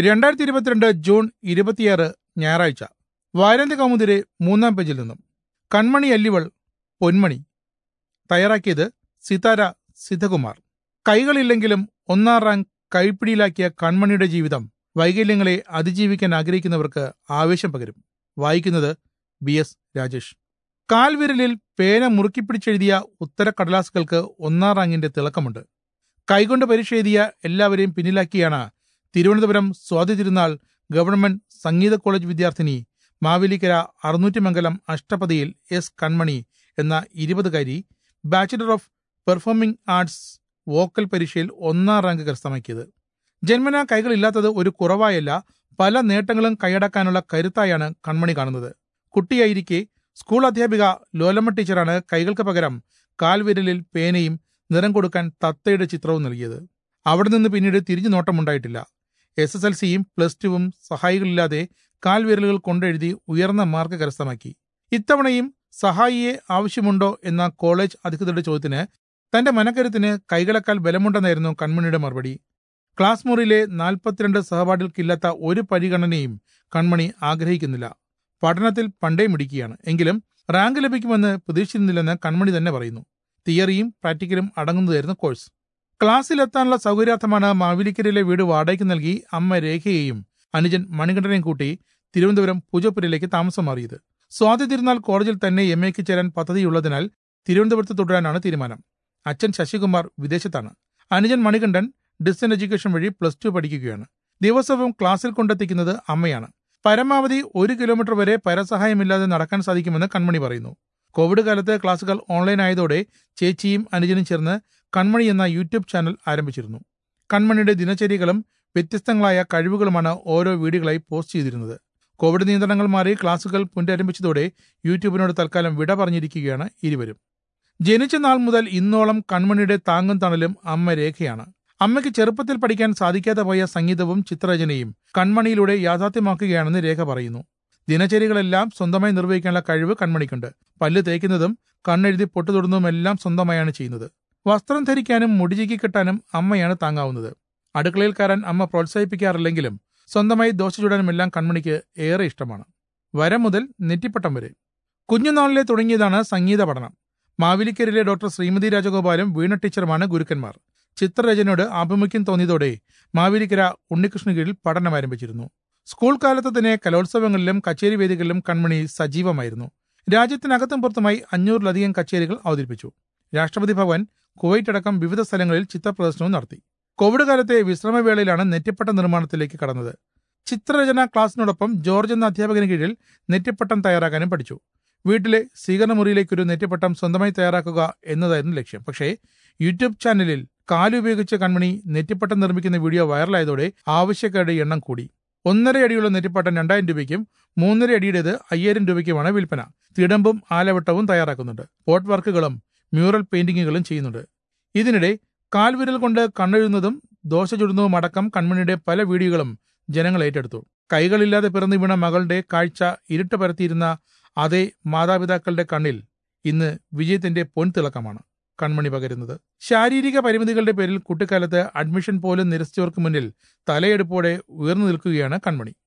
രണ്ടായിരത്തി ഇരുപത്തിരണ്ട് ജൂൺ ഇരുപത്തിയാറ് ഞായറാഴ്ച വാരാന്ത്യ കൗമുദിരെ മൂന്നാം പേജിൽ നിന്നും കൺമണി അല്ലിവൾ പൊന്മണി തയ്യാറാക്കിയത് സിതാര സിദ്ധകുമാർ കൈകളില്ലെങ്കിലും ഒന്നാം റാങ്ക് കൈപ്പിടിയിലാക്കിയ കൺമണിയുടെ ജീവിതം വൈകല്യങ്ങളെ അതിജീവിക്കാൻ ആഗ്രഹിക്കുന്നവർക്ക് ആവേശം പകരും വായിക്കുന്നത് ബി എസ് രാജേഷ് കാൽവിരലിൽ പേന മുറുക്കിപ്പിടിച്ചെഴുതിയ ഉത്തരക്കടലാസുകൾക്ക് ഒന്നാം റാങ്കിന്റെ തിളക്കമുണ്ട് കൈകൊണ്ട് പരീക്ഷ എഴുതിയ എല്ലാവരെയും പിന്നിലാക്കിയാണ് തിരുവനന്തപുരം സ്വാതി തിരുനാൾ ഗവൺമെന്റ് സംഗീത കോളേജ് വിദ്യാർത്ഥിനി മാവേലിക്കര അറുന്നൂറ്റിമംഗലം അഷ്ടപതിയിൽ എസ് കൺമണി എന്ന ഇരുപതുകാരി bachelor of performing arts vocal പരീക്ഷയിൽ ഒന്നാം റാങ്ക് കരസ്ഥമാക്കിയത് ജന്മനാ കൈകളില്ലാത്തത് ഒരു കുറവായല്ല പല നേട്ടങ്ങളും കൈയടക്കാനുള്ള കരുത്തായാണ് കൺമണി കാണുന്നത് കുട്ടിയായിരിക്കെ സ്കൂൾ അധ്യാപിക ലോലമ്മ ടീച്ചറാണ് കൈകൾക്ക് പകരം കാൽവിരലിൽ പേനയും നിറം കൊടുക്കാൻ തത്തയുടെ ചിത്രവും നൽകിയത് അവിടെ നിന്ന് പിന്നീട് തിരിഞ്ഞു നോട്ടമുണ്ടായിട്ടില്ല എസ് എസ് എൽ സിയും പ്ലസ് ടുവും സഹായികളില്ലാതെ കാൽവിരലുകൾ കൊണ്ടെഴുതി ഉയർന്ന മാർക്ക് കരസ്ഥമാക്കി ഇത്തവണയും സഹായിയെ ആവശ്യമുണ്ടോ എന്ന കോളേജ് അധികൃതരുടെ ചോദ്യത്തിന് തന്റെ മനക്കരുത്തിന് കൈകളക്കാൽ ബലമുണ്ടെന്നായിരുന്നു കൺമണിയുടെ മറുപടി ക്ലാസ് മുറിയിലെ നാൽപ്പത്തിരണ്ട് സഹപാഠികൾക്കില്ലാത്ത ഒരു പരിഗണനയും കൺമണി ആഗ്രഹിക്കുന്നില്ല പഠനത്തിൽ പണ്ടേ മിടിക്കുകയാണ് എങ്കിലും റാങ്ക് ലഭിക്കുമെന്ന് പ്രതീക്ഷിക്കുന്നില്ലെന്ന് കൺമണി തന്നെ പറയുന്നു തിയറിയും പ്രാക്ടിക്കലും അടങ്ങുന്നതായിരുന്നു കോഴ്സ് ക്ലാസ്സിലെത്താനുള്ള സൗകര്യാർത്ഥമാണ് മാവേലിക്കരയിലെ വീട് വാടകയ്ക്ക് നൽകി അമ്മ രേഖയെയും അനുജൻ മണികണ്ഠനെയും കൂട്ടി തിരുവനന്തപുരം പൂജപ്പുരയിലേക്ക് താമസം മാറിയത് സ്വാതി തിരുനാൾ കോളേജിൽ തന്നെ എം എക്ക് ചേരാൻ പദ്ധതിയുള്ളതിനാൽ തിരുവനന്തപുരത്ത് തുടരാനാണ് തീരുമാനം അച്ഛൻ ശശികുമാർ വിദേശത്താണ് അനുജൻ മണികണ്ഠൻ ഡിസ്റ്റന്റ് എഡ്യൂക്കേഷൻ വഴി പ്ലസ് ടു പഠിക്കുകയാണ് ദിവസവും ക്ലാസ്സിൽ കൊണ്ടെത്തിക്കുന്നത് അമ്മയാണ് പരമാവധി ഒരു കിലോമീറ്റർ വരെ പരസഹായമില്ലാതെ നടക്കാൻ സാധിക്കുമെന്ന് കൺമണി പറയുന്നു കോവിഡ് കാലത്ത് ക്ലാസുകൾ ഓൺലൈൻ ആയതോടെ ചേച്ചിയും അനുജനും ചേർന്ന് കൺമണി എന്ന യൂട്യൂബ് ചാനൽ ആരംഭിച്ചിരുന്നു കൺമണിയുടെ ദിനചര്യകളും വ്യത്യസ്തങ്ങളായ കഴിവുകളുമാണ് ഓരോ വീഡിയോകളായി പോസ്റ്റ് ചെയ്തിരുന്നത് കോവിഡ് നിയന്ത്രണങ്ങൾ മാറി ക്ലാസുകൾ പുനരാരംഭിച്ചതോടെ യൂട്യൂബിനോട് തൽക്കാലം വിട പറഞ്ഞിരിക്കുകയാണ് ഇരുവരും ജനിച്ച നാൾ മുതൽ ഇന്നോളം കൺമണിയുടെ താങ്ങും തണലും അമ്മ രേഖയാണ് അമ്മയ്ക്ക് ചെറുപ്പത്തിൽ പഠിക്കാൻ സാധിക്കാതെ പോയ സംഗീതവും ചിത്രരചനയും കൺമണിയിലൂടെ യാഥാർത്ഥ്യമാക്കുകയാണെന്ന് രേഖ പറയുന്നു ദിനചര്യകളെല്ലാം സ്വന്തമായി നിർവഹിക്കാനുള്ള കഴിവ് കൺമണിക്കുണ്ട് പല്ല് തേക്കുന്നതും കണ്ണെഴുതി പൊട്ടുതൊടുന്നതുമെല്ലാം സ്വന്തമായാണ് ചെയ്യുന്നത് വസ്ത്രം ധരിക്കാനും മുടിചിക്കി കെട്ടാനും അമ്മയാണ് താങ്ങാവുന്നത് അടുക്കളയിൽ കയറാൻ അമ്മ പ്രോത്സാഹിപ്പിക്കാറില്ലെങ്കിലും സ്വന്തമായി ദോശ ചുടാനുമെല്ലാം കൺമണിക്ക് ഏറെ ഇഷ്ടമാണ് വരം മുതൽ നെറ്റിപ്പട്ടം വരെ കുഞ്ഞുനാളിലെ തുടങ്ങിയതാണ് സംഗീത പഠനം മാവേലിക്കരയിലെ ഡോക്ടർ ശ്രീമതി രാജഗോപാലും വീണ ടീച്ചറുമാണ് ഗുരുക്കന്മാർ ചിത്രരചനയോട് ആഭിമുഖ്യം തോന്നിയതോടെ മാവേലിക്കര ഉണ്ണികൃഷ്ണ കീഴിൽ പഠനം ആരംഭിച്ചിരുന്നു സ്കൂൾ കാലത്ത് തന്നെ കലോത്സവങ്ങളിലും കച്ചേരി വേദികളിലും കൺമണി സജീവമായിരുന്നു രാജ്യത്തിനകത്തും പുറത്തുമായി അഞ്ഞൂറിലധികം കച്ചേരികൾ അവതരിപ്പിച്ചു രാഷ്ട്രപതി ഭവൻ കുവൈറ്റ് അടക്കം വിവിധ സ്ഥലങ്ങളിൽ ചിത്രപ്രദർശനവും നടത്തി കോവിഡ് കാലത്തെ വിശ്രമവേളയിലാണ് നെറ്റിപ്പട്ടം നിർമ്മാണത്തിലേക്ക് കടന്നത് ചിത്രരചന ക്ലാസ്സിനോടൊപ്പം ജോർജ് എന്ന അധ്യാപകന് കീഴിൽ നെറ്റിപ്പട്ടം തയ്യാറാക്കാനും പഠിച്ചു വീട്ടിലെ സ്വീകരണമുറിയിലേക്കൊരു നെറ്റിപ്പട്ടം സ്വന്തമായി തയ്യാറാക്കുക എന്നതായിരുന്നു ലക്ഷ്യം പക്ഷേ യൂട്യൂബ് ചാനലിൽ കാലുപയോഗിച്ച് കൺമണി നെറ്റിപ്പട്ടം നിർമ്മിക്കുന്ന വീഡിയോ വൈറലായതോടെ ആവശ്യക്കാരുടെ എണ്ണം കൂടി ഒന്നര അടിയുള്ള നെറ്റിപ്പട്ടം രണ്ടായിരം രൂപയ്ക്കും മൂന്നര അടിയുടേത് അയ്യായിരം രൂപയ്ക്കുമാണ് വിൽപ്പന തിടമ്പും ആലവട്ടവും തയ്യാറാക്കുന്നുണ്ട് പോട്ട് വർക്കുകളും മ്യൂറൽ പെയിന്റിങ്ങുകളും ചെയ്യുന്നുണ്ട് ഇതിനിടെ കാൽവിരൽ കൊണ്ട് കണ്ണെഴുതുന്നതും ദോശ ചുടുന്നതും അടക്കം കൺമണിയുടെ പല വീഡിയോകളും ജനങ്ങൾ ഏറ്റെടുത്തു കൈകളില്ലാതെ പിറന്നു വീണ മകളുടെ കാഴ്ച ഇരുട്ട് പരത്തിയിരുന്ന അതേ മാതാപിതാക്കളുടെ കണ്ണിൽ ഇന്ന് വിജയത്തിന്റെ പൊൻതിളക്കമാണ് കൺമണി പകരുന്നത് ശാരീരിക പരിമിതികളുടെ പേരിൽ കുട്ടിക്കാലത്ത് അഡ്മിഷൻ പോലും നിരസിച്ചവർക്ക് മുന്നിൽ തലയെടുപ്പോടെ ഉയർന്നു നിൽക്കുകയാണ് കൺമണി